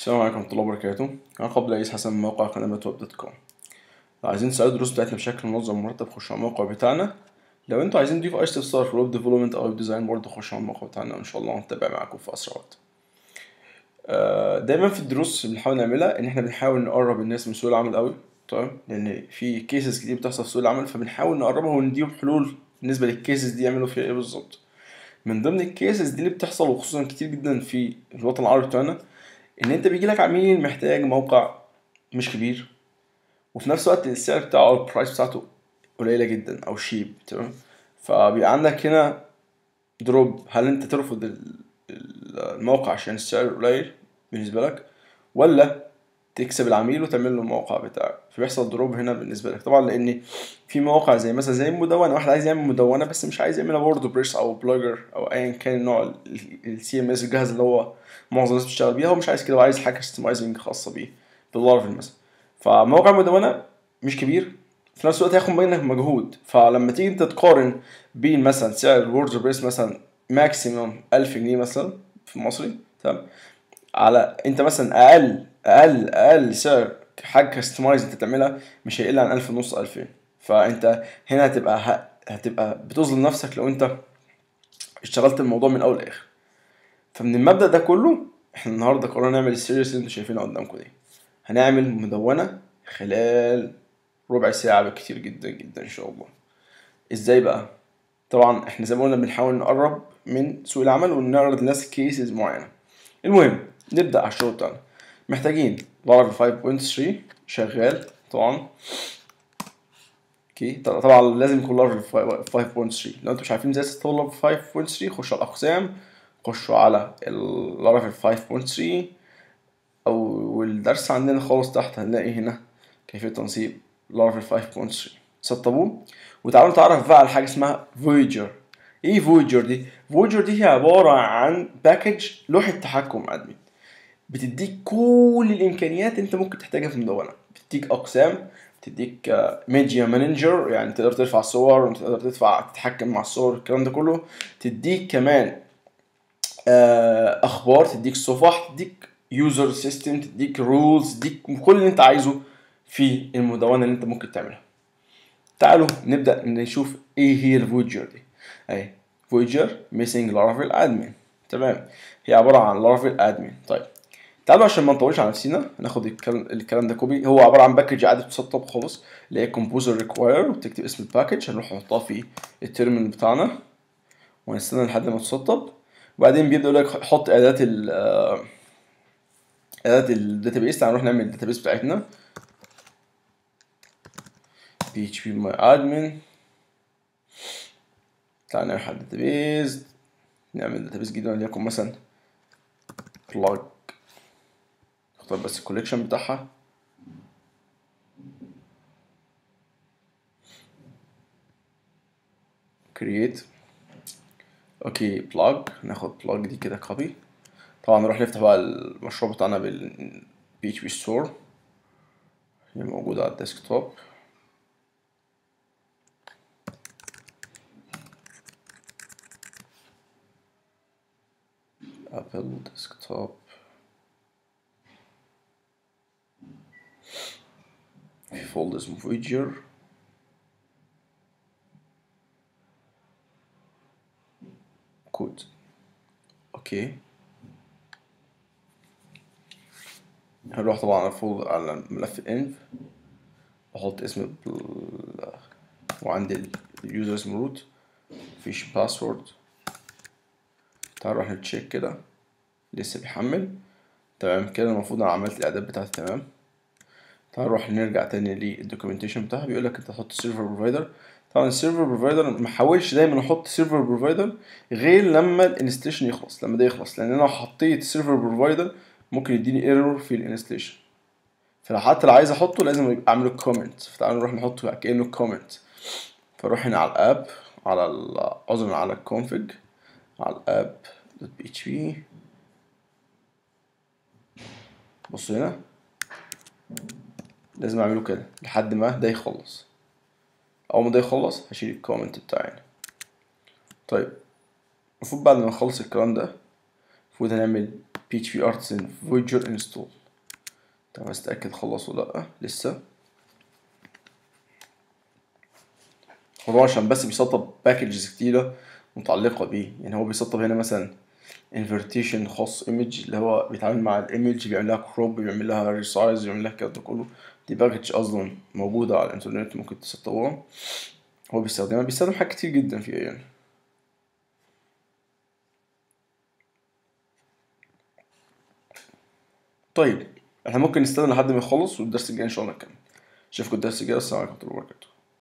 السلام عليكم ورحمة الله وبركاته أنا قبل رئيس حسن من موقع قناة ويب دوت كوم لو عايزين تساعدوا الدروس بتاعتنا بشكل منظم ومرتب خشوا على الموقع بتاعنا لو انتوا عايزين تضيفوا أي استفسار في الويب ديفلوبمنت أو ويب ديزاين برضه خشوا على الموقع بتاعنا وإن شاء الله هنتابع معاكم في أسرع وقت آه، دايما في الدروس اللي بنحاول نعملها إن احنا بنحاول نقرب الناس من سوق العمل أوي تمام لأن في كيسز كتير بتحصل في سوق العمل فبنحاول نقربها ونديهم حلول بالنسبة للكيسز دي يعملوا فيها إيه بالظبط من ضمن الكيسز دي اللي بتحصل وخصوصا كتير جدا في الوطن العربي بتاعنا ان انت بيجيلك عميل محتاج موقع مش كبير وفي نفس الوقت السعر بتاعه او البرايس بتاعته قليلة جدا او شيب تمام فبيبقى عندك هنا دروب هل انت ترفض ال- ال- الموقع عشان السعر قليل بالنسبة لك ولا تكسب العميل وتعمل له الموقع بتاعك فبيحصل دروب هنا بالنسبة لك طبعا لان في مواقع زي مثلا زي المدونة واحد عايز يعمل مدونة بس مش عايز يعملها وورد بريس او بلوجر او ايا كان نوع السي ام اس الجهاز اللي هو معظم الناس بتشتغل بيها هو مش عايز كده هو عايز حاجه كستمايزنج خاصه بيه باللارفل مثلا فموقع المدونه مش كبير في نفس الوقت هياخد منك مجهود فلما تيجي انت تقارن بين مثلا سعر الوورد بريس مثلا ماكسيموم 1000 جنيه مثلا في مصري تمام على انت مثلا اقل اقل اقل سعر حاجه كستمايز انت تعملها مش هيقل عن 1000 ونص 2000 فانت هنا هتبقى ه- هتبقى بتظلم نفسك لو انت اشتغلت الموضوع من الاول لاخر فمن المبدأ ده كله احنا النهارده قررنا نعمل السيريس اللي انتوا شايفينها قدامكم دي هنعمل مدونة خلال ربع ساعة بكتير جدا جدا ان شاء الله ازاي بقى طبعا احنا زي ما قلنا بنحاول نقرب من سوق العمل ونعرض للناس كيسز معينة المهم نبدأ على الشغل بتاعنا محتاجين لارافيل 5.3 شغال طبعا اوكي طب- طبعا لازم يكون لارافيل 5.3 لو انتوا مش عارفين ازاي تستخدموا لارافيل 5.3 خشوا على الاقسام خشوا على اللارافيل 5.3 او الدرس عندنا خالص تحت هنلاقي هنا كيفية تنصيب لارافيل 5.3 سطبوه وتعالوا نتعرف بقى على حاجة اسمها فويجر ايه فويجر دي؟ فويجر دي هي عبارة عن باكج لوحة تحكم ادمن بتديك كل الامكانيات اللي انت ممكن تحتاجها في المدونة بتديك اقسام بتديك ميديا مانجر يعني تقدر ترفع صور تقدر تدفع تتحكم مع الصور الكلام ده كله تديك كمان آه، اخبار تديك صفح تديك يوزر سيستم تديك رولز تديك كل اللي انت عايزه في المدونه اللي انت ممكن تعملها تعالوا نبدا نشوف ايه هي الفويجر دي اهي فويجر ميسنج لارافيل ادمن تمام هي عباره عن لارافيل ادمن طيب تعالوا عشان ما نطولش على نفسنا ناخد الكلام, الكلام ده كوبي هو عباره عن باكج عادي بتسطب خالص اللي هي كومبوزر ريكواير وبتكتب اسم الباكج هنروح نحطها في التيرمينال بتاعنا ونستنى لحد ما تسطب وبعدين بيبدأ يقول لك حط اعدادات ال آه، اعدادات الداتابيس تعال نروح نعمل الداتابيس بتاعتنا php my admin تعال نروح على الداتابيس نعمل داتابيس جديد وليكن مثلا plug نختار بس الكوليكشن بتاعها create اوكي بلاج ناخد بلاج دي كده كوبي طبعا نروح نفتح بقى المشروع بتاعنا بال PHP Store هي موجودة على الديسكتوب ابل ديسكتوب في فولدر اسمه فويجر كود اوكي هنروح طبعا على فول على ملف الانف احط اسم ال- وعندي اليوزر اسمه روت مفيش باسورد تعال نروح نتشيك كده لسه بيحمل تمام كده المفروض انا عملت الاعداد بتاعتي تمام تعال نروح نرجع تاني للدوكيومنتيشن بتاعها بيقول لك انت تحط سيرفر بروفايدر طبعا السيرفر بروفايدر ما حاولش دايما احط سيرفر بروفايدر غير لما الانستليشن يخلص لما ده يخلص لان انا لو حطيت سيرفر بروفايدر ممكن يديني ايرور في الانستليشن فلو حتى لو عايز احطه لازم يبقى اعمله كومنت فتعالوا نروح نحطه كانه كومنت فاروح هنا على الاب على ال- عذرا على الكونفج على الاب دوت بي اتش بي بص هنا لازم اعمله كده لحد ما ده يخلص اول ما ده يخلص هشيل الكومنت بتاعنا طيب المفروض بعد ما نخلص الكلام ده المفروض هنعمل بي اتش بي ارتزن فويجر انستول طب عايز اتاكد خلص ولا لا لسه هو طبعا عشان بس بيسطب باكجز كتيرة متعلقة بيه يعني هو بيسطب هنا مثلا انفرتيشن خاص ايمج اللي هو بيتعامل مع الايمج بيعمل لها كروب بيعمل لها ريسايز بيعمل لها الكلام ده كله دي باكج اصلا موجودة على الانترنت ممكن تسطبوها هو بيستخدمها بيستخدم حاجات كتير جدا فيها يعني طيب احنا ممكن نستنى لحد ما يخلص والدرس الجاي ان شاء الله نكمل اشوفكم الدرس الجاي السلام عليكم ورحمة الله وبركاته